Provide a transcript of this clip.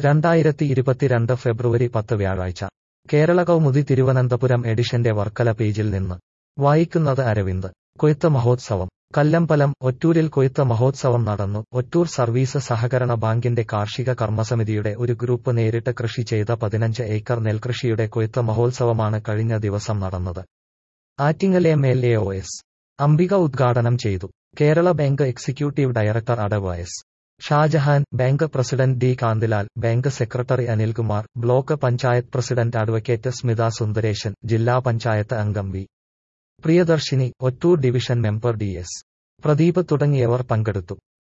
രണ്ടായിരത്തി ഇരുപത്തിരണ്ട് ഫെബ്രുവരി പത്ത് വ്യാഴാഴ്ച കേരള കൗമുദി തിരുവനന്തപുരം എഡിഷന്റെ വർക്കല പേജിൽ നിന്ന് വായിക്കുന്നത് അരവിന്ദ് കൊയ്ത്ത് മഹോത്സവം കല്ലമ്പലം ഒറ്റൂരിൽ കൊയ്ത്ത് മഹോത്സവം നടന്നു ഒറ്റൂർ സർവീസ് സഹകരണ ബാങ്കിന്റെ കാർഷിക കർമ്മസമിതിയുടെ ഒരു ഗ്രൂപ്പ് നേരിട്ട് കൃഷി ചെയ്ത പതിനഞ്ച് ഏക്കർ നെൽകൃഷിയുടെ കൊയ്ത്ത് മഹോത്സവമാണ് കഴിഞ്ഞ ദിവസം നടന്നത് Attingal M L A O S Ambika ഉദ്ഘാടനം ചെയ്തു കേരള ബാങ്ക് എക്സിക്യൂട്ടീവ് ഡയറക്ടർ അടവ് S Shajahan bank president D Kanthilal bank secretary Anilkumar block panchayat president advocate Smitha Sundaresan ജില്ലാ പഞ്ചായത്ത് അംഗം V Priyadarshini Ottoor division member D S Pradeep തുടങ്ങിയവർ പങ്കെടുത്തു